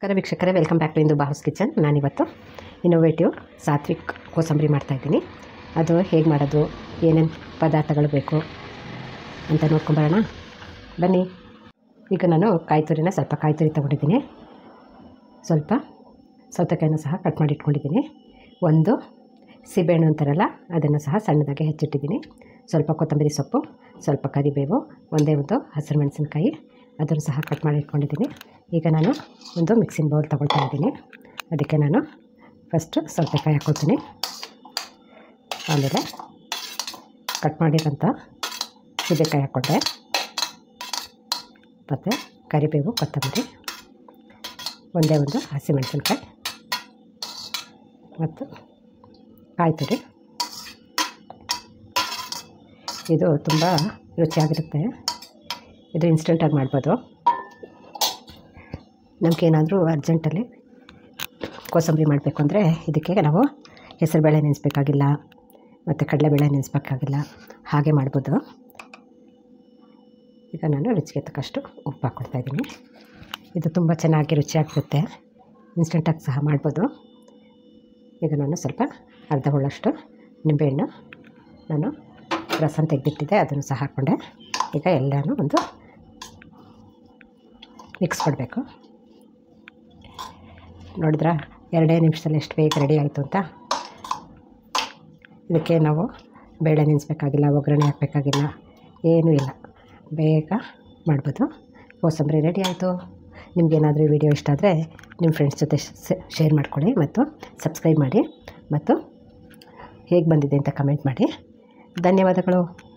ನಮಸ್ಕಾರ ವೀಕ್ಷಕರೇ welcome back to ಇಂದು ಬಾಹುಸ್ ಕಿಚನ್ ನಾನಿವತ್ತು ಇನ್ನೋವೇಟಿವ್ ಸಾತ್ವಿಕ್ ಕೋಸಂಬರಿ ಮಾಡ್ತಾಯಿದ್ದೀನಿ ಅದು ಹೇಗೆ ಮಾಡೋದು ಏನೇನು ಪದಾರ್ಥಗಳು ಬೇಕು ಅಂತ ನೋಡ್ಕೊಂಬರೋಣ ಬನ್ನಿ ಈಗ ನಾನು ಕಾಯಿ ತುರಿನ ಸ್ವಲ್ಪ ಕಾಯಿ ತುರಿ ತೊಗೊಂಡಿದ್ದೀನಿ ಸ್ವಲ್ಪ ಸೌತೆಕಾಯಿನ ಸಹ ಕಟ್ ಮಾಡಿ ಇಟ್ಕೊಂಡಿದ್ದೀನಿ ಒಂದು ಸೀಬೆಹಣ್ಣು ಅಂತಾರಲ್ಲ ಅದನ್ನು ಸಹ ಸಣ್ಣದಾಗಿ ಹೆಚ್ಚಿಟ್ಟಿದ್ದೀನಿ ಸ್ವಲ್ಪ ಕೊತ್ತಂಬರಿ ಸೊಪ್ಪು ಸ್ವಲ್ಪ ಕರಿಬೇವು ಒಂದೇ ಒಂದು ಹಸಿರು ಮೆಣಸಿನ್ಕಾಯಿ ಅದನ್ನು ಸಹ ಕಟ್ ಮಾಡಿ ಇಟ್ಕೊಂಡಿದ್ದೀನಿ ಈಗ ನಾನು ಒಂದು ಮಿಕ್ಸಿಂಗ್ ಬೌಲ್ ತೊಗೊಳ್ತಾ ಇದ್ದೀನಿ ಅದಕ್ಕೆ ನಾನು ಫಸ್ಟು ಸೌತೆಕಾಯಿ ಹಾಕ್ಕೊಳ್ತೀನಿ ಆಮೇಲೆ ಕಟ್ ಮಾಡಿರೋಂಥ ಸೀಬೆಕಾಯಿ ಹಾಕ್ಕೊಂಡೆ ಮತ್ತು ಕರಿಬೇವು ಕೊತ್ತಂಬರಿ ಒಂದೇ ಒಂದು ಹಸಿಮೆಣಸಿನ್ಕಾಯಿ ಮತ್ತು ಕಾಯಿ ತುರಿ ಇದು ತುಂಬ ರುಚಿಯಾಗಿರುತ್ತೆ ಇದು ಇನ್ಸ್ಟೆಂಟಾಗಿ ಮಾಡ್ಬೋದು ನಮಗೇನಾದರೂ ಅರ್ಜೆಂಟಲ್ಲಿ ಕೋಸಂಬರಿ ಮಾಡಬೇಕು ಅಂದರೆ ಇದಕ್ಕೆ ನಾವು ಹೆಸರುಬೇಳೆ ನೆನೆಸ್ಬೇಕಾಗಿಲ್ಲ ಮತ್ತು ಕಡಲೆಬೇಳೆ ನೆನೆಸ್ಬೇಕಾಗಿಲ್ಲ ಹಾಗೆ ಮಾಡ್ಬೋದು ಈಗ ನಾನು ರುಚಿಗೆ ತಕ್ಕಷ್ಟು ಉಪ್ಪು ಹಾಕ್ಕೊಡ್ತಾಯಿದ್ದೀನಿ ಇದು ತುಂಬ ಚೆನ್ನಾಗಿ ರುಚಿಯಾಗಿರುತ್ತೆ ಇನ್ಸ್ಟೆಂಟಾಗಿ ಸಹ ಮಾಡ್ಬೋದು ಈಗ ನಾನು ಸ್ವಲ್ಪ ಅರ್ಧ ಹುಳ್ಳಷ್ಟು ನಿಂಬೆಹಣ್ಣು ನಾನು ರಸನ ತೆಗೆದಿಟ್ಟಿದ್ದೆ ಅದನ್ನು ಸಹ ಹಾಕ್ಕೊಂಡೆ ಈಗ ಎಲ್ಲನೂ ಒಂದು ಮಿಕ್ಸ್ ಮಾಡಬೇಕು ನೋಡಿದ್ರಾ ಎರಡೇ ನಿಮಿಷದಲ್ಲಿ ಎಷ್ಟು ಬೇಗ ರೆಡಿ ಆಯಿತು ಅಂತ ಇದಕ್ಕೆ ನಾವು ಬೇಳೆ ನೆನೆಸ್ಬೇಕಾಗಿಲ್ಲ ಒಗ್ಗರಣೆ ಹಾಕಬೇಕಾಗಿಲ್ಲ ಏನೂ ಇಲ್ಲ ಬೇಗ ಮಾಡ್ಬೋದು ಕೋಸಂಬರಿ ರೆಡಿ ಆಯಿತು ನಿಮಗೇನಾದರೂ ಈ ವಿಡಿಯೋ ಇಷ್ಟ ಆದರೆ ನಿಮ್ಮ ಫ್ರೆಂಡ್ಸ್ ಜೊತೆ ಶೇರ್ ಮಾಡ್ಕೊಳ್ಳಿ ಮತ್ತು ಸಬ್ಸ್ಕ್ರೈಬ್ ಮಾಡಿ ಮತ್ತು ಹೇಗೆ ಬಂದಿದೆ ಅಂತ ಕಮೆಂಟ್ ಮಾಡಿ ಧನ್ಯವಾದಗಳು